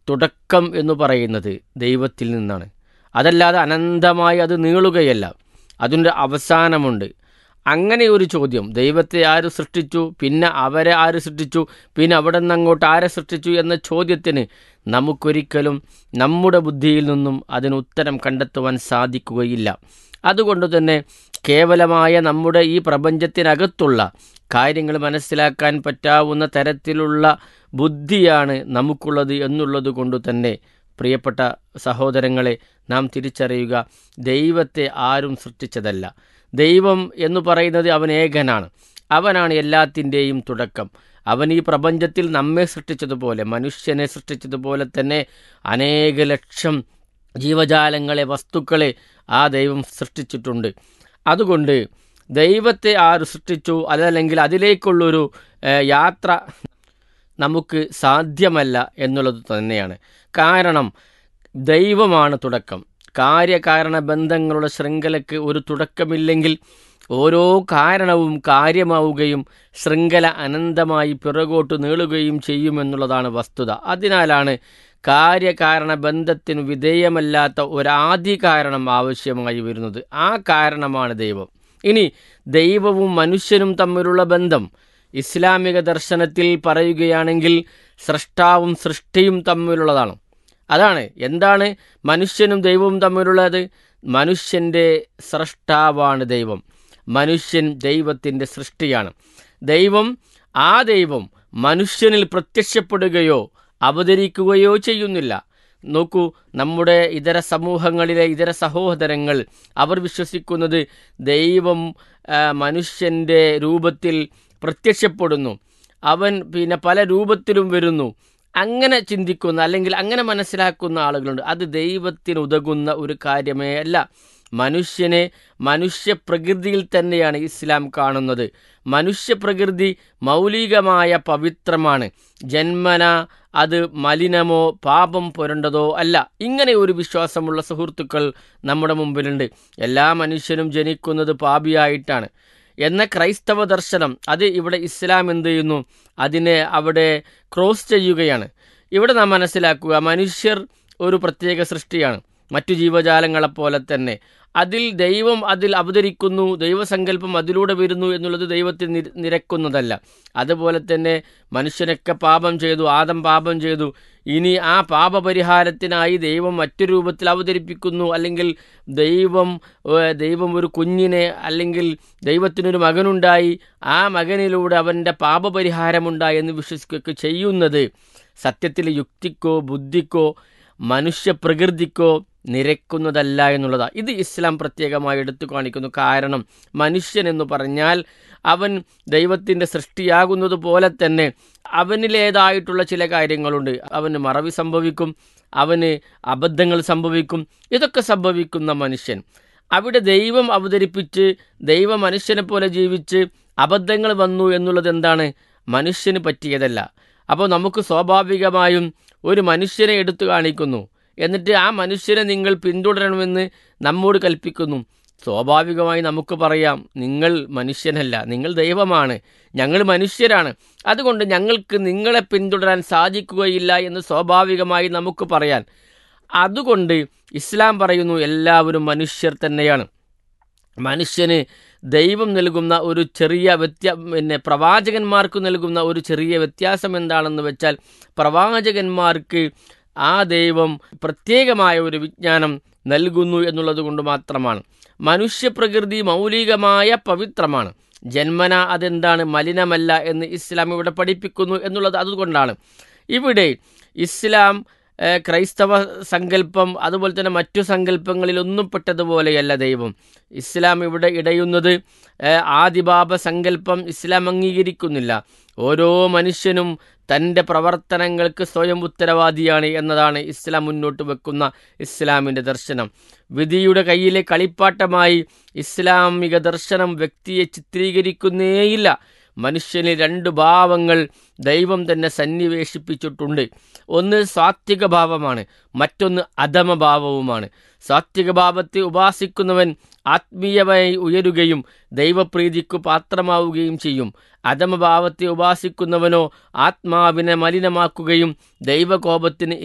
തുടക്കം എന്ന് പറയുന്നത് ദൈവത്തിൽ നിന്നാണ് അതല്ലാതെ അനന്തമായി അത് നീളുകയല്ല അതിൻ്റെ അവസാനമുണ്ട് അങ്ങനെ ഒരു ചോദ്യം ദൈവത്തെ ആര് സൃഷ്ടിച്ചു പിന്നെ അവരെ ആര് സൃഷ്ടിച്ചു പിന്നെ അവിടെ നിന്ന് അങ്ങോട്ട് ആരെ സൃഷ്ടിച്ചു എന്ന ചോദ്യത്തിന് നമുക്കൊരിക്കലും നമ്മുടെ ബുദ്ധിയിൽ നിന്നും അതിന് ഉത്തരം കണ്ടെത്തുവാൻ സാധിക്കുകയില്ല അതുകൊണ്ട് തന്നെ കേവലമായ നമ്മുടെ ഈ പ്രപഞ്ചത്തിനകത്തുള്ള കാര്യങ്ങൾ മനസ്സിലാക്കാൻ പറ്റാവുന്ന തരത്തിലുള്ള ബുദ്ധിയാണ് നമുക്കുള്ളത് എന്നുള്ളത് കൊണ്ട് തന്നെ പ്രിയപ്പെട്ട സഹോദരങ്ങളെ നാം തിരിച്ചറിയുക ദൈവത്തെ ആരും സൃഷ്ടിച്ചതല്ല ദൈവം എന്ന് പറയുന്നത് അവൻ ഏകനാണ് അവനാണ് എല്ലാത്തിൻ്റെയും തുടക്കം അവൻ ഈ പ്രപഞ്ചത്തിൽ നമ്മെ സൃഷ്ടിച്ചതുപോലെ മനുഷ്യനെ സൃഷ്ടിച്ചതുപോലെ തന്നെ അനേക ലക്ഷം ജീവജാലങ്ങളെ വസ്തുക്കളെ ആ ദൈവം സൃഷ്ടിച്ചിട്ടുണ്ട് അതുകൊണ്ട് ദൈവത്തെ ആര് സൃഷ്ടിച്ചു അതല്ലെങ്കിൽ അതിലേക്കുള്ളൊരു ഏഹ്, യാത്ര നമുക്ക് സാധ്യമല്ല എന്നുള്ളത് തന്നെയാണ് കാരണം ദൈവമാണ് തുടക്കം കാര്യകാരണ ബന്ധങ്ങളുടെ ശൃംഖലയ്ക്ക് ഒരു തുടക്കമില്ലെങ്കിൽ ഓരോ കാരണവും കാര്യമാവുകയും ശൃംഖല അനന്തമായി പിറകോട്ട് നീളുകയും ചെയ്യുമെന്നുള്ളതാണ് വസ്തുത അതിനാലാണ് കാര്യകാരണ ബന്ധത്തിന് വിധേയമല്ലാത്ത ഒരാദ്യ കാരണം ആവശ്യമായി വരുന്നത് ആ കാരണമാണ് ദൈവം ഇനി ദൈവവും മനുഷ്യനും തമ്മിലുള്ള ബന്ധം ഇസ്ലാമിക ദർശനത്തിൽ പറയുകയാണെങ്കിൽ സൃഷ്ടാവും സൃഷ്ടിയും തമ്മിലുള്ളതാണ് അതാണ് എന്താണ് മനുഷ്യനും ദൈവവും തമ്മിലുള്ളത് മനുഷ്യൻ്റെ സൃഷ്ടാവാണ് ദൈവം മനുഷ്യൻ ദൈവത്തിൻ്റെ സൃഷ്ടിയാണ് ദൈവം ആ ദൈവം മനുഷ്യനിൽ പ്രത്യക്ഷപ്പെടുകയോ അവതരിക്കുകയോ ചെയ്യുന്നില്ല നോക്കൂ നമ്മുടെ ഇതര സമൂഹങ്ങളിലെ ഇതര സഹോദരങ്ങൾ അവർ വിശ്വസിക്കുന്നത് ദൈവം ആ, മനുഷ്യൻ്റെ രൂപത്തിൽ പ്രത്യക്ഷപ്പെടുന്നു അവൻ പിന്നെ പല രൂപത്തിലും വരുന്നു അങ്ങനെ ചിന്തിക്കുന്ന അല്ലെങ്കിൽ അങ്ങനെ മനസ്സിലാക്കുന്ന ആളുകളുണ്ട് അത് ദൈവത്തിന് ഉതകുന്ന ഒരു കാര്യമേ അല്ല മനുഷ്യനെ മനുഷ്യപ്രകൃതിയിൽ തന്നെയാണ് ഇസ്ലാം കാണുന്നത് മനുഷ്യപ്രകൃതി മൗലികമായ പവിത്രമാണ് ജന്മന അത് മലിനമോ പാപം പുരണ്ടതോ അല്ല ഇങ്ങനെ ഒരു വിശ്വാസമുള്ള സുഹൃത്തുക്കൾ നമ്മുടെ മുമ്പിലുണ്ട് എല്ലാ മനുഷ്യനും ജനിക്കുന്നത് പാപിയായിട്ടാണ് എന്ന ക്രൈസ്തവ ദർശനം അത് ഇവിടെ ഇസ്ലാം എന്ത് ചെയ്യുന്നു അതിനെ അവിടെ ക്രോസ് ചെയ്യുകയാണ് ഇവിടെ നാം മനസ്സിലാക്കുക മനുഷ്യർ ഒരു പ്രത്യേക സൃഷ്ടിയാണ് മറ്റു ജീവജാലങ്ങളെപ്പോലെ തന്നെ അതിൽ ദൈവം അതിൽ അവതരിക്കുന്നു ദൈവസങ്കല്പം അതിലൂടെ വരുന്നു എന്നുള്ളത് ദൈവത്തിൽ നിര നിരക്കുന്നതല്ല അതുപോലെ തന്നെ മനുഷ്യനൊക്കെ പാപം ചെയ്തു ആദം പാപം ചെയ്തു ഇനി ആ പാപപരിഹാരത്തിനായി ദൈവം മറ്റു രൂപത്തിൽ അവതരിപ്പിക്കുന്നു അല്ലെങ്കിൽ ദൈവം ഏഹ്, ദൈവം ഒരു കുഞ്ഞിനെ അല്ലെങ്കിൽ ദൈവത്തിനൊരു മകനുണ്ടായി ആ മകനിലൂടെ അവൻ്റെ പാപപരിഹാരമുണ്ടായി എന്ന് വിശ്വസിക്കുകയൊക്കെ ചെയ്യുന്നത് സത്യത്തിൽ യുക്തിക്കോ ബുദ്ധിക്കോ മനുഷ്യപ്രകൃതിക്കോ നിരക്കുന്നതല്ല എന്നുള്ളതാണ് ഇത് ഇസ്ലാം പ്രത്യേകമായി എടുത്തു കാണിക്കുന്നു കാരണം മനുഷ്യൻ എന്ന് പറഞ്ഞാൽ അവൻ ദൈവത്തിൻ്റെ സൃഷ്ടിയാകുന്നത് പോലെ തന്നെ അവനിലേതായിട്ടുള്ള ചില കാര്യങ്ങളുണ്ട് അവന് മറവി സംഭവിക്കും അവന് അബദ്ധങ്ങൾ സംഭവിക്കും ഇതൊക്കെ സംഭവിക്കുന്ന മനുഷ്യൻ അവിടെ ദൈവം അവതരിപ്പിച്ച് ദൈവ മനുഷ്യനെ പോലെ ജീവിച്ച് അബദ്ധങ്ങൾ വന്നു എന്നുള്ളത് എന്താണ് മനുഷ്യന് പറ്റിയതല്ല അപ്പോൾ നമുക്ക് സ്വാഭാവികമായും ഒരു മനുഷ്യനെ എടുത്തു കാണിക്കുന്നു എന്നിട്ട് ആ മനുഷ്യനെ നിങ്ങൾ പിന്തുടരണമെന്ന് നമ്മോട് കൽപ്പിക്കുന്നു സ്വാഭാവികമായി നമുക്ക് പറയാം നിങ്ങൾ മനുഷ്യനല്ല നിങ്ങൾ ദൈവമാണ് ഞങ്ങൾ മനുഷ്യരാണ് അതുകൊണ്ട് ഞങ്ങൾക്ക് നിങ്ങളെ പിന്തുടരാൻ സാധിക്കുകയില്ല എന്ന് സ്വാഭാവികമായി നമുക്ക് പറയാൻ അതുകൊണ്ട് ഇസ്ലാം പറയുന്നു എല്ലാവരും മനുഷ്യർ തന്നെയാണ് മനുഷ്യന് ദൈവം നൽകുന്ന ഒരു ചെറിയ വ്യത്യ പിന്നെ പ്രവാചകന്മാർക്ക് നൽകുന്ന ഒരു ചെറിയ വ്യത്യാസം എന്താണെന്ന് വെച്ചാൽ പ്രവാചകന്മാർക്ക് ആ ദൈവം പ്രത്യേകമായ ഒരു വിജ്ഞാനം നൽകുന്നു എന്നുള്ളത് കൊണ്ട് മാത്രമാണ് മനുഷ്യപ്രകൃതി മൗലികമായ പവിത്രമാണ് ജന്മന അതെന്താണ് മലിനമല്ല എന്ന് ഇസ്ലാം ഇവിടെ പഠിപ്പിക്കുന്നു എന്നുള്ളത് അതുകൊണ്ടാണ് ഇവിടെ ഇസ്ലാം ഏഹ്, ക്രൈസ്തവ സങ്കല്പം അതുപോലെ തന്നെ മറ്റു സങ്കല്പങ്ങളിലൊന്നും പെട്ടതുപോലെയല്ല ദൈവം ഇസ്ലാം ഇവിടെ ഇടയുന്നത് ഏഹ്, ആദിബാബ സങ്കല്പം ഇസ്ലാം അംഗീകരിക്കുന്നില്ല ഓരോ മനുഷ്യനും തൻ്റെ പ്രവർത്തനങ്ങൾക്ക് സ്വയം ഉത്തരവാദിയാണ് എന്നതാണ് ഇസ്ലാം മുന്നോട്ട് വെക്കുന്ന ഇസ്ലാമിൻ്റെ ദർശനം വിധിയുടെ കയ്യിലെ കളിപ്പാട്ടമായി ഇസ്ലാമിക ദർശനം വ്യക്തിയെ ചിത്രീകരിക്കുന്നേയില്ല മനുഷ്യന് രണ്ട് ഭാവങ്ങൾ ദൈവം തന്നെ സന്നിവേശിപ്പിച്ചിട്ടുണ്ട് ഒന്ന് സാത്വിക ഭാവമാണ് മറ്റൊന്ന് അധമഭാവവുമാണ് സാത്വിക ഭാവത്തെ ഉപാസിക്കുന്നവൻ ആത്മീയമായി ഉയരുകയും ദൈവപ്രീതിക്കു പാത്രമാവുകയും ചെയ്യും അധമഭാവത്തെ ഉപാസിക്കുന്നവനോ ആത്മാവിനെ മലിനമാക്കുകയും ദൈവകോപത്തിന്